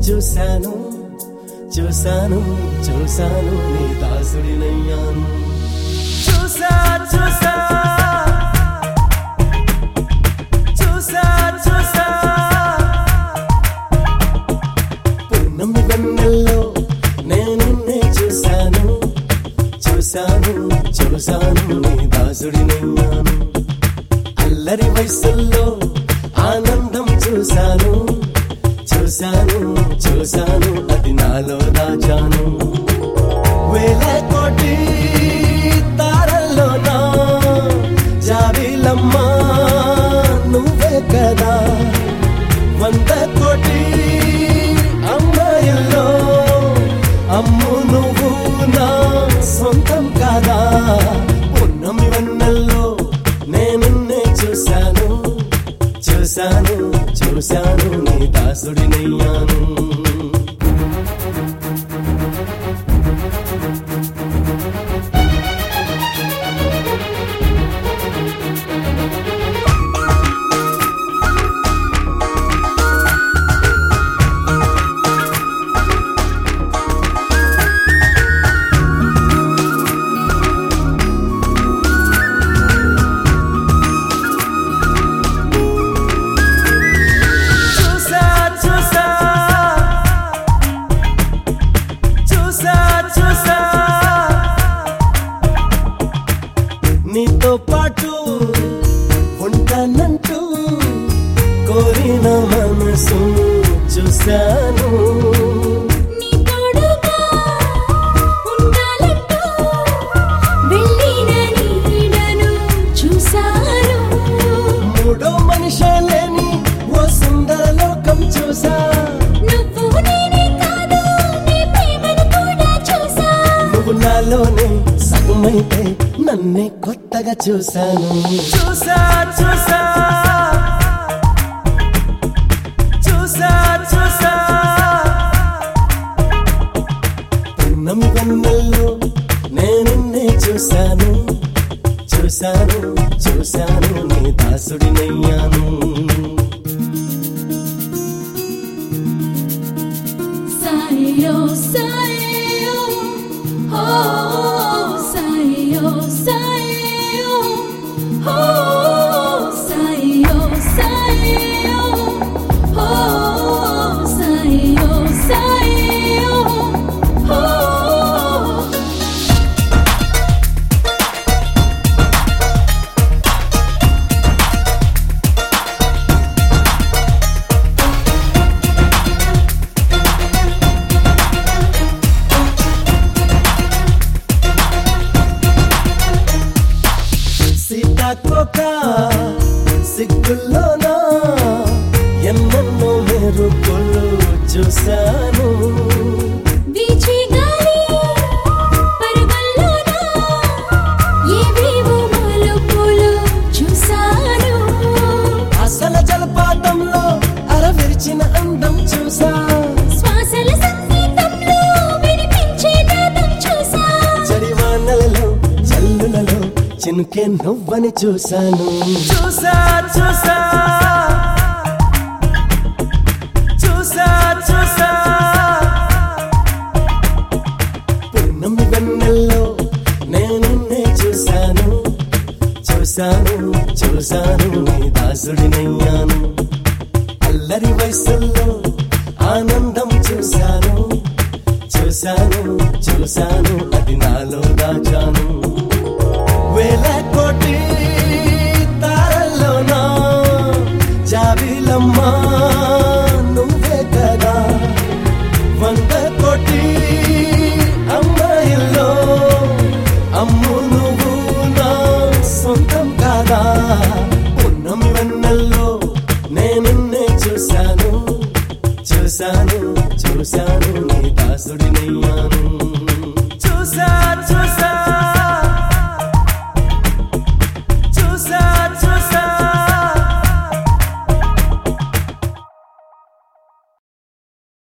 చూశాను చూశాను చూశాను నీ దాసుడినయ్యాను చూసా చూసా చూసా చూసా పున్నమి వెన్నెల్లో నేను చూశాను చూశాను చూశాను నీ దాసుడినయ్యాను అల్లరి వయసుల్లో ఆనందం చూశాను చూశాను చూశాను అది నాలో దాచాను వేల కోటి తారల్లోనా జాబిలమ్మ నువ్వే కదా వంద కోటి అమ్మాయిల్లో అమ్ము నువ్వు నా సొంతం కాదా పున్నమి వన్నెల్లో నేనున్నే చూశాను చూశాను చూశాను నీ దాసుడినయ్యాను చూసా చూసా చూసా చూసా నీతో పాటు ఉంటానంటూ కోరిన మనసు చూశాను నీ తోడుగా ఉండాలంటూ వెళ్ళిన నీడను చూశాను మూడో మనిషి లేని ఓ సుందర లోకం చూసా నువ్వు నేనే కాదు నీ ప్రేమను కూడా చూసా నువ్వు నాలోనే సగమైతే నన్నే కొత్తగా చూశాను చూసా చూసా చూసా చూసా పున్నమి వెన్నెల్లో నేనున్నే చూశాను చూశాను చూశాను నీ దాసుడినయ్యాను సాయో సాయో హో సాయో సాయో హో సాయో సాయో హో సాయో సాయో హో సీతాకోక సిగ్గుల్లోనా ఎన్నెన్నో మెరుపులు చూశాను వీచే గాలి పరవల్లోన ఏవేవో మలుపులు చూశాను అసల జలపాతంలో అరవిరిచిన అందం చూసా శ్వాసల సంగీతంలో వినిపించే నాదం చూసా చడివానలలో జల్లులలో చినుకే నువ్వని చూశాను చూసా చూసా చూసా చూసా పున్నమి వెన్నెల్లో నేనున్నే చూశాను చూశాను చూశాను నీ దాసుడినయ్యాను అల్లరి వయసుల్లో ఆనందం చూశాను చూశాను చూశాను అది నాలో దాచాను వేల కోటి తారల్లోనా జాబిలమ్మ నువ్వే కదా వంద కోటి అమ్మాయిల్లో అమ్ము నువ్వు నా సొంతం కాదా పున్నమి వెన్నెల్లో నేనున్నే చూశాను చూశాను చూశాను నీ దాసుడినయ్యాను